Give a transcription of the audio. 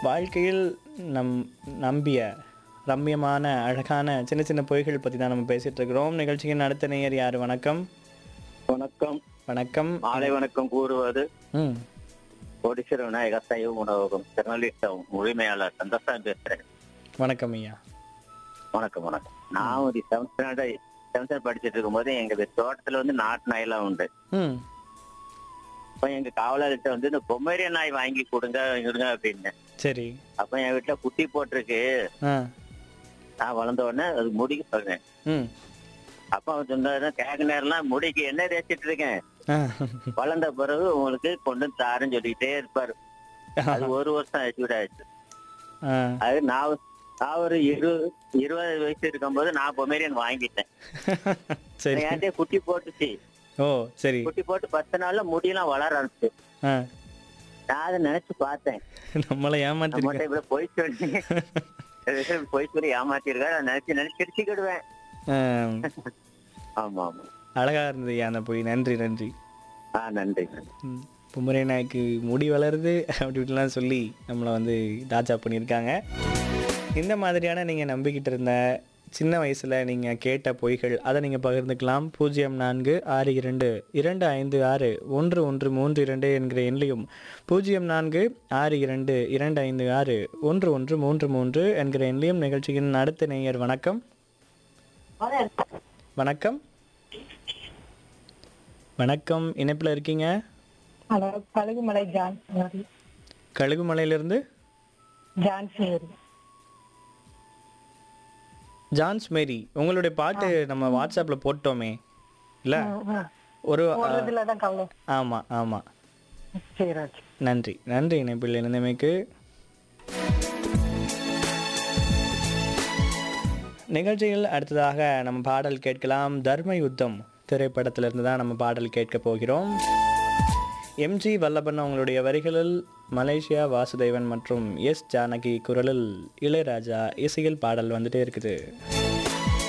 வாழ்க்கையில் நம் நம்பிய ரம்மியமான அழகான சின்ன சின்ன பொய்கள் பற்றி தான் நம்ம பேசிட்டு இருக்கிறோம் நிகழ்ச்சியின் அடுத்த நேயர் யார் வணக்கம் வணக்கம் வணக்கம் மாலை வணக்கம் கூறுவது ம் கோடீஸ்வர விநாயகர் சைவ உணவகம் திருநெல்வேலி உரிமையாளர் சந்தோஷம் பேசுறேன் வணக்கம் ஐயா வணக்கம் வணக்கம் நான் ஒரு செவன்த் ஸ்டாண்டர்ட் செவன்த் ஸ்டாண்டர்ட் படிச்சிட்டு இருக்கும்போது எங்க வீட்டு தோட்டத்துல வந்து நாட்டு நாயெல்லாம் உண்டு ம் அப்ப எங்க காவலர்கிட்ட வந்து இந்த பொம்மேரிய நாய் வாங்கி கொடுங்க கொடுங்க அப்படின்னு சரி அப்ப என் வீட்டுல குட்டி போட்டிருக்கு ஆ நான் வளர்ந்த உடனே அது முடிக்க சொல்றேன் ம் அப்ப அவன் சொன்னாரு கேட்க நேரம்லாம் முடிக்கு என்ன தேய்ச்சிட்டு இருக்கேன் ஆ வளர்ந்த பிறகு உங்களுக்கு கொண்டு வந்து தாருன்னு சொல்லிக்கிட்டே இருப்பாரு அது ஒரு வருஷம் ஆச்சு விட ஆச்சு ஆ அது நான் நான் ஒரு இரு இருபது வயசு இருக்கும்போது நான் பொமேரியன் வாங்கிட்டேன் சரி என்கிட்ட குட்டி போட்டுச்சு ஓ சரி குட்டி போட்டு பத்து நாள்ல முடியெல்லாம் வளர ஆரம்பிச்சு ஆ நான் அதை நினைச்சு பார்த்தேன் நம்மளை ஏமாத்திருக்க நம்மகிட்ட இப்படி போய் சொல்லி போய் சொல்லி ஏமாத்திருக்காரு அதை நினைச்சு நினைச்சு சிரிச்சுக்கிடுவேன் ஆ, ஆமா ஆமா அழகா இருந்தது ஐயா அந்த பொய் நன்றி நன்றி ஆ நன்றி நன்றி ம், பொம்மரை நாய்க்கு முடி வளருது அப்படி இப்படிலாம் சொல்லி நம்மளை வந்து தாஜா பண்ணியிருக்காங்க இந்த மாதிரியான நீங்கள் நம்பிக்கிட்டு இருந்த சின்ன வயசில் நீங்கள் கேட்ட பொய்கள் அதை நீங்கள் பகிர்ந்துக்கலாம் பூஜ்ஜியம் நான்கு ஆறு இரண்டு இரண்டு ஐந்து ஆறு ஒன்று ஒன்று மூன்று இரண்டு என்கிற எண்ணிலையும் பூஜ்ஜியம் நான்கு ஆறு இரண்டு இரண்டு ஐந்து ஆறு ஒன்று ஒன்று மூன்று மூன்று என்கிற எண்ணிலையும் நிகழ்ச்சியின் அடுத்த நேயர் வணக்கம் வணக்கம் வணக்கம் இணைப்பில் இருக்கீங்க ஹலோ கழுகுமலை ஜான்சி கழுகுமலையிலிருந்து ஜான்சி ஜான்ஸ் மேரி உங்களுடைய பாட்டு நம்ம வாட்ஸ்அப்ல போட்டோமே இல்ல ஒரு போடுறதுல தான் கவலை ஆமா ஆமா சரி ஓகே நன்றி நன்றி இணைப்பில் இணைந்தமைக்கு நிகழ்ச்சியில் அடுத்ததாக நம்ம பாடல் கேட்கலாம் தர்ம யுத்தம் திரைப்படத்திலிருந்து தான் நம்ம பாடல் கேட்க போகிறோம் எம்ஜி வல்லபன் அவங்களுடைய வரிகளில் மலேசியா வாசுதேவன் மற்றும் எஸ் ஜானகி குரலில் இளையராஜா இசையில் பாடல் வந்துட்டே இருக்குது